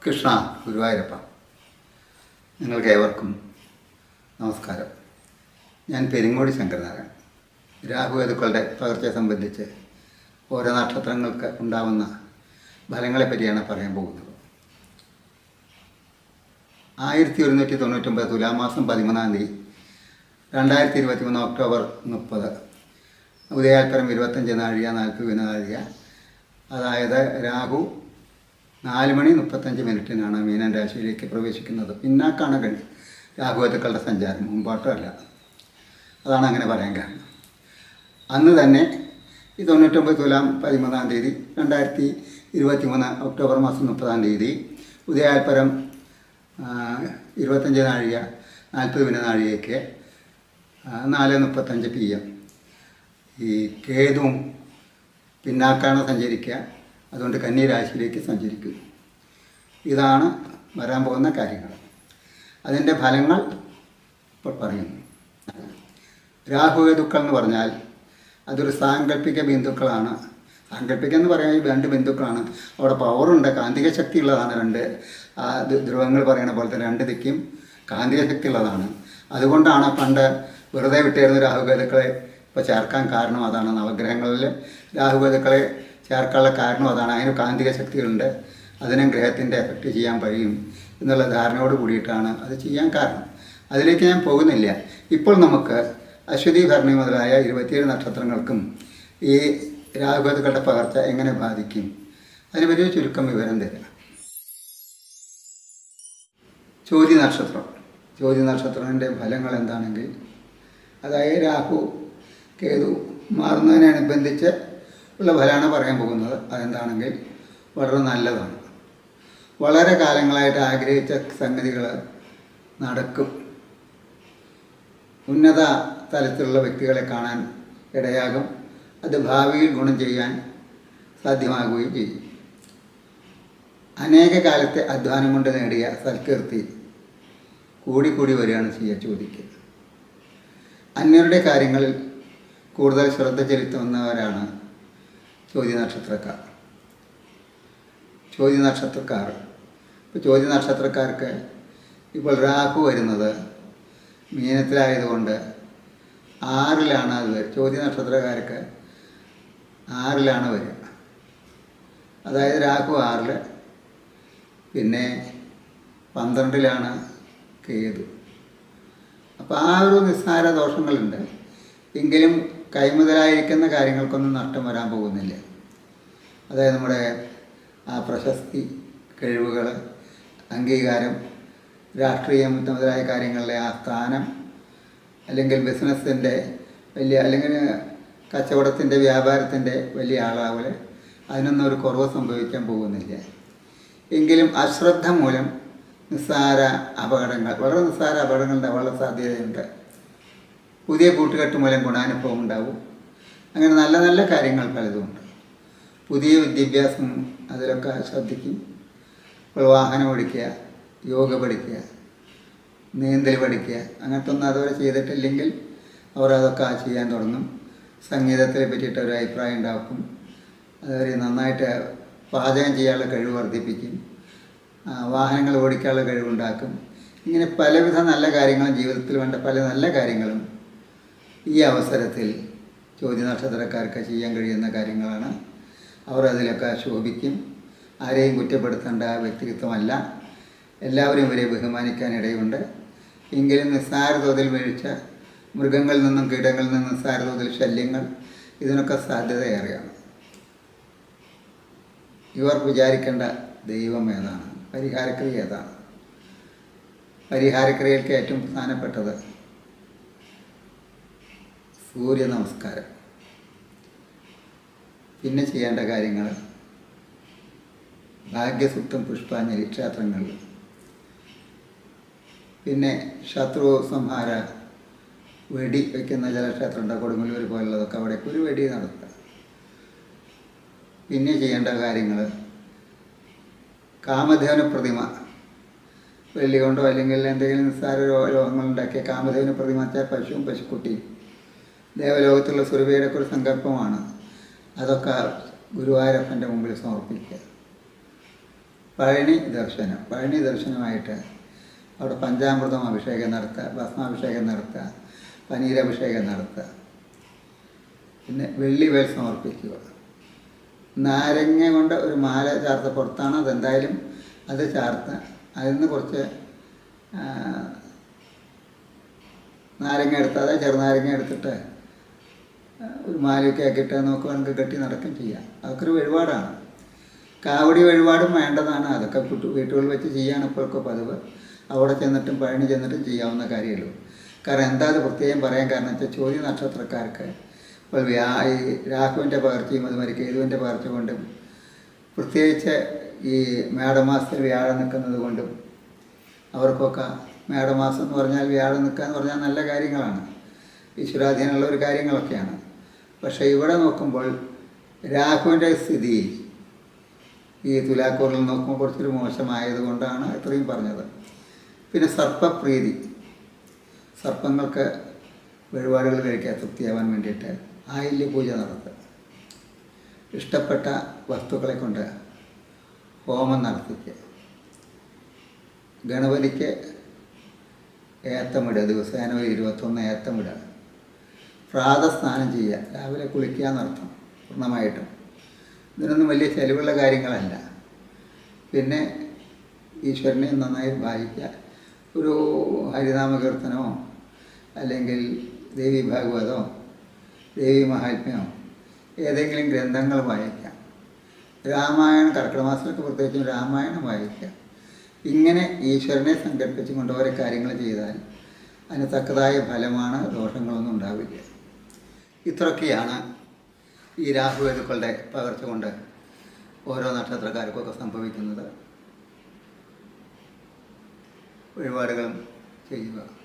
കൃഷ്ണ ഗുരുവായൂരപ്പ നിങ്ങൾക്ക് ഏവർക്കും നമസ്കാരം ഞാൻ പെരിങ്ങോടി ശങ്കരനാരായണൻ രാഹുവേതുക്കളുടെ പകർച്ചയെ സംബന്ധിച്ച് ഓരോ നക്ഷത്രങ്ങൾക്ക് ഉണ്ടാവുന്ന ഫലങ്ങളെ പറ്റിയാണ് പറയാൻ പോകുന്നത് ആയിരത്തി ഒരുന്നൂറ്റി തൊണ്ണൂറ്റൊമ്പത് തുലാമാസം പതിമൂന്നാം തീയതി രണ്ടായിരത്തി ഇരുപത്തി മൂന്ന് ഒക്ടോബർ മുപ്പത് ഉദയാൽപ്പരം ഇരുപത്തഞ്ച് നാഴിക നാൽപ്പത് നാഴിക അതായത് രാഹു നാല് മണി മുപ്പത്തഞ്ച് മിനിറ്റിനാണ് മീനൻ രാശിയിലേക്ക് പ്രവേശിക്കുന്നത് പിന്നാക്കാണ് കഴി രാഹുവത്തുക്കളുടെ സഞ്ചാരം മുമ്പോട്ടല്ല അതാണ് അങ്ങനെ പറയാൻ കാരണം അന്ന് തന്നെ ഈ തൊണ്ണൂറ്റൊമ്പത് തുലാം പതിമൂന്നാം തീയതി രണ്ടായിരത്തി ഇരുപത്തി മൂന്ന് ഒക്ടോബർ മാസം മുപ്പതാം തീയതി ഉദയാൽപ്പരം ആ, ഇരുപത്തഞ്ച് നാഴിക നാൽപ്പത് മിനിറ്റ് നാഴികയ്ക്ക് ആ, നാല് മുപ്പത്തഞ്ച് പി എം ഈ കേതുവും പിന്നാക്കാണ് സഞ്ചരിക്കുക അതുകൊണ്ട് കന്നി രാശിയിലേക്ക് സഞ്ചരിക്കും ഇതാണ് വരാൻ പോകുന്ന കാര്യങ്ങൾ അതിൻ്റെ ഫലങ്ങൾ ഇപ്പോൾ പറയുന്നു രാഹുകേതുക്കൾ എന്ന് പറഞ്ഞാൽ അതൊരു സാങ്കല്പിക ബിന്ദുക്കളാണ് സാങ്കല്പിക എന്ന് പറയാൻ ഈ രണ്ട് ബിന്ദുക്കളാണ് അവിടെ പവറുണ്ട് കാന്തിക ശക്തി ഉള്ളതാണ് രണ്ട് ആ ധ്രു- ധ്രുവങ്ങൾ പറയുന്ന പോലെ തന്നെ രണ്ട് ദിക്കും കാന്തിക ശക്തി ഉള്ളതാണ് അതുകൊണ്ടാണ് പണ്ട് വെറുതെ വിട്ടിരുന്ന രാഹുകേതുക്കളെ ഇപ്പോൾ ചേർക്കാൻ കാരണം അതാണ് നവഗ്രഹങ്ങളിൽ രാഹുകേതുക്കളെ ചേർക്കാനുള്ള കാരണം അതാണ് അതിന് കാന്തിക ശക്തികളുണ്ട് അതിനും ഗ്രഹത്തിൻ്റെ എഫക്റ്റ് ചെയ്യാൻ കഴിയും എന്നുള്ള ധാരണയോട് കൂടിയിട്ടാണ് അത് ചെയ്യാൻ കാരണം അതിലേക്ക് ഞാൻ പോകുന്നില്ല ഇപ്പോൾ നമുക്ക് അശ്വതി ഭരണി മുതലായ ഇരുപത്തിയേഴ് നക്ഷത്രങ്ങൾക്കും ഈ രാഹുകേതുക്കളുടെ പകർച്ച എങ്ങനെ ബാധിക്കും അതിനെപ്പറ്റി ഒരു ചുരുക്കം വിവരം തരാം ചോതി നക്ഷത്രം ചോതി നക്ഷത്രത്തിൻ്റെ ഫലങ്ങൾ എന്താണെങ്കിൽ അതായത് രാഹു കേതു മാറുന്നതിനനുബന്ധിച്ച് ഉള്ള ഫലമാണ് പറയാൻ പോകുന്നത് അതെന്താണെങ്കിൽ വളരെ നല്ലതാണ് വളരെ കാലങ്ങളായിട്ട് ആഗ്രഹിച്ച സംഗതികൾ നടക്കും ഉന്നത തലത്തിലുള്ള വ്യക്തികളെ കാണാൻ ഇടയാകും അത് ഭാവിയിൽ ഗുണം ചെയ്യാൻ സാധ്യമാകുകയും ചെയ്യും അനേക കാലത്തെ അധ്വാനം കൊണ്ട് നേടിയ സൽകീർത്തി കൂടിക്കൂടി വരികയാണ് ചെയ്യുക ചോദിക്കുക അന്യരുടെ കാര്യങ്ങളിൽ കൂടുതൽ ശ്രദ്ധ ചെലുത്തുന്നവരാണ് ചോദ്യ നക്ഷത്രക്കാർ ചോദ്യ നക്ഷത്രക്കാർ ഇപ്പോൾ ചോദ്യ നക്ഷത്രക്കാർക്ക് ഇപ്പോൾ രാഹു വരുന്നത് മീനത്തിലായതുകൊണ്ട് ആറിലാണ് അത് വരിക ചോദ്യ നക്ഷത്രക്കാർക്ക് ആറിലാണ് വരിക അതായത് രാഹു ആറിൽ പിന്നെ പന്ത്രണ്ടിലാണ് കേതു അപ്പോൾ ആ ഒരു നിസ്സാര ദോഷങ്ങളുണ്ട് എങ്കിലും കൈമുതലായിരിക്കുന്ന കാര്യങ്ങൾക്കൊന്നും നഷ്ടം വരാൻ പോകുന്നില്ല അതായത് നമ്മുടെ ആ പ്രശസ്തി കഴിവുകൾ അംഗീകാരം രാഷ്ട്രീയം മുതലായ കാര്യങ്ങളിലെ ആ സ്ഥാനം അല്ലെങ്കിൽ ബിസിനസ്സിൻ്റെ വലിയ അല്ലെങ്കിൽ കച്ചവടത്തിൻ്റെ വ്യാപാരത്തിൻ്റെ വലിയ ആളാവൽ അതിനൊന്നും ഒരു കുറവ് സംഭവിക്കാൻ പോകുന്നില്ല എങ്കിലും അശ്രദ്ധ മൂലം നിസ്സാര അപകടങ്ങൾ വളരെ നിസ്സാര അപകടങ്ങൾ ഉണ്ടാവാനുള്ള സാധ്യതയുണ്ട് പുതിയ കൂട്ടുകെട്ട് മൂലം ഗുണാനുഭവം ഉണ്ടാവും അങ്ങനെ നല്ല നല്ല കാര്യങ്ങൾ പലതുമുണ്ട് പുതിയ വിദ്യാഭ്യാസം അതിലൊക്കെ ശ്രദ്ധിക്കും ഇപ്പോൾ വാഹനം ഓടിക്കുക യോഗ പഠിക്കുക നീന്തൽ പഠിക്കുക അങ്ങനത്തെ ഒന്നും അതുവരെ ചെയ്തിട്ടില്ലെങ്കിൽ അവർ അതൊക്കെ ചെയ്യാൻ തുടങ്ങും സംഗീതത്തിനെ പറ്റിയിട്ട് ഒരു അഭിപ്രായം ഉണ്ടാക്കും അതുവരെ നന്നായിട്ട് പാചകം ചെയ്യാനുള്ള കഴിവ് വർദ്ധിപ്പിക്കും ആ, വാഹനങ്ങൾ ഓടിക്കാനുള്ള കഴിവുണ്ടാക്കും ഇങ്ങനെ പലവിധ നല്ല കാര്യങ്ങളും ജീവിതത്തിൽ വേണ്ട പല നല്ല കാര്യങ്ങളും ഈ അവസരത്തിൽ ചോദ്യ നക്ഷത്രക്കാർക്ക് ചെയ്യാൻ കഴിയുന്ന കാര്യങ്ങളാണ് അവർ അതിലൊക്കെ ശോഭിക്കും ആരെയും കുറ്റപ്പെടുത്തേണ്ട വ്യക്തിത്വമല്ല എല്ലാവരും ഇവരെ ബഹുമാനിക്കാൻ ഇടയുണ്ട് എങ്കിലും നിസ്സാര തോതിൽ വീഴ്ച മൃഗങ്ങളിൽ നിന്നും കീടങ്ങളിൽ നിന്നും നിസ്സാര തോതിൽ ശല്യങ്ങൾ ഇതിനൊക്കെ സാധ്യതയേറെയാണ് ഇവർ വിചാരിക്കേണ്ട ദൈവം ഏതാണ് പരിഹാരക്രിയ ഏതാണ് പരിഹാരക്രിയയ്ക്ക് ഏറ്റവും പ്രധാനപ്പെട്ടത് സൂര്യ നമസ്കാരം പിന്നെ ചെയ്യേണ്ട കാര്യങ്ങൾ ഭാഗ്യസുക്തം പുഷ്പാഞ്ജലി ക്ഷേത്രങ്ങളിൽ പിന്നെ ശത്രു സംഹാര വെടി വയ്ക്കുന്ന ചില ക്ഷേത്രമുണ്ട് കൊടുങ്ങല്ലൂർ പോലുള്ളതൊക്കെ അവിടെ ഒരു വെടി നടത്തുക പിന്നെ ചെയ്യേണ്ട കാര്യങ്ങൾ കാമധേവന പ്രതിമ വെള്ളി കൊണ്ടോ അല്ലെങ്കിൽ എന്തെങ്കിലും നിസ്സാര രോ- രോഗങ്ങളുണ്ടാക്കിയ കാമധേവന പ്രതിമ വെച്ചാൽ പശുവും പശുക്കുട്ടിയും ദേവലോകത്തുള്ള സുരഭയുടെ ഒരു സങ്കല്പമാണ് അതൊക്കെ ഗുരുവായൂരപ്പൻ്റെ മുമ്പിൽ സമർപ്പിക്കുക പഴനി ദർശനം പഴനി ദർശനമായിട്ട് അവിടെ പഞ്ചാമൃതം അഭിഷേകം നടത്തുക ഭസ്മാഭിഷേകം നടത്തുക പനീരഭിഷേകം നടത്തുക പിന്നെ വെള്ളിവേൽ സമർപ്പിക്കുക നാരങ്ങ കൊണ്ട് ഒരു മാല ചാർത്ത പുറത്താണ് അതെന്തായാലും അത് ചാർത്ത് അതിൽ നിന്ന് കുറച്ച് ആ, നാരങ്ങ എടുത്ത് അതായത് ചെറുനാരങ്ങ എടുത്തിട്ട് ആ, ഒരു മാലയൊക്കെ ആക്കിയിട്ട് നമുക്ക് വേണമെങ്കിൽ കെട്ടി നടക്കുകയും ചെയ്യാം അതൊക്കെ ഒരു വഴിപാടാണ് കാവടി വഴിപാടും വേണ്ടതാണ് അതൊക്കെ കുട്ടി- വീട്ടുകളിൽ വെച്ച് ചെയ്യാണ് ഇപ്പോഴൊക്കെ പതിവ് അവിടെ ചെന്നിട്ടും പഴനി ചെന്നിട്ടും ചെയ്യാവുന്ന കാര്യമുള്ളൂ കാരണം എന്താ അത് പ്രത്യേകം പറയാൻ കാരണം വെച്ചാൽ ചോദ്യ നക്ഷത്രക്കാർക്ക് ഇപ്പോൾ വ്യാ ഈ രാഹുവിൻ്റെ പകർച്ചയും അതുമാതിരി കേതുവിൻ്റെ പകർച്ച കൊണ്ടും പ്രത്യേകിച്ച് ഈ മേടമാസത്തിൽ വ്യാഴം നിൽക്കുന്നത് കൊണ്ടും അവർക്കൊക്കെ മേടമാസം എന്ന് പറഞ്ഞാൽ വ്യാഴം നിൽക്കുക എന്ന് പറഞ്ഞാൽ നല്ല കാര്യങ്ങളാണ് ഈശ്വരാധീനമുള്ള ഒരു കാര്യങ്ങളൊക്കെയാണ് പക്ഷേ ഇവിടെ നോക്കുമ്പോൾ രാഹുവിൻ്റെ സ്ഥിതി ഈ തുലാക്കൂറിൽ നോക്കുമ്പോൾ കുറച്ചൊരു മോശമായത് കൊണ്ടാണ് ഇത്രയും പറഞ്ഞത് പിന്നെ സർപ്പപ്രീതി സർപ്പങ്ങൾക്ക് വഴിപാടുകൾ കഴിക്കാൻ തൃപ്തിയാവാൻ വേണ്ടിയിട്ട് ആയില്യ പൂജ നടത്തുക ഇഷ്ടപ്പെട്ട വസ്തുക്കളെ കൊണ്ട് ഹോമം നടത്തിക്കുക ഗണപതിക്ക് ഏത്തമിടുക ദിവസേന ഒരു ഇരുപത്തൊന്ന് ഏത്തമിടുക പ്രാതസ്നാനം ചെയ്യുക രാവിലെ കുളിക്കുക എന്നർത്ഥം പൂർണ്ണമായിട്ടും ഇതിനൊന്നും വലിയ ചെലവുള്ള കാര്യങ്ങളല്ല പിന്നെ ഈശ്വരനെ നന്നായി വായിക്കുക ഒരു ഹരിനാമ കീർത്തനമോ അല്ലെങ്കിൽ ദേവി ഭാഗവതമോ ദേവി മഹാത്മ്യമോ ഏതെങ്കിലും ഗ്രന്ഥങ്ങൾ വായിക്കാം രാമായണം കർക്കിടക മാസത്തിലൊക്കെ പ്രത്യേകിച്ചും രാമായണം വായിക്കാം ഇങ്ങനെ ഈശ്വരനെ സങ്കല്പിച്ചുകൊണ്ട് ഓരോ കാര്യങ്ങൾ ചെയ്താൽ അതിന് തക്കതായ ഫലമാണ് ദോഷങ്ങളൊന്നും ഉണ്ടാവില്ല ഇത്രയൊക്കെയാണ് ഈ രാഹുവേതുക്കളുടെ പകർച്ച കൊണ്ട് ഓരോ നക്ഷത്രക്കാർക്കൊക്കെ സംഭവിക്കുന്നത് വഴിപാടുകളും ചെയ്യുക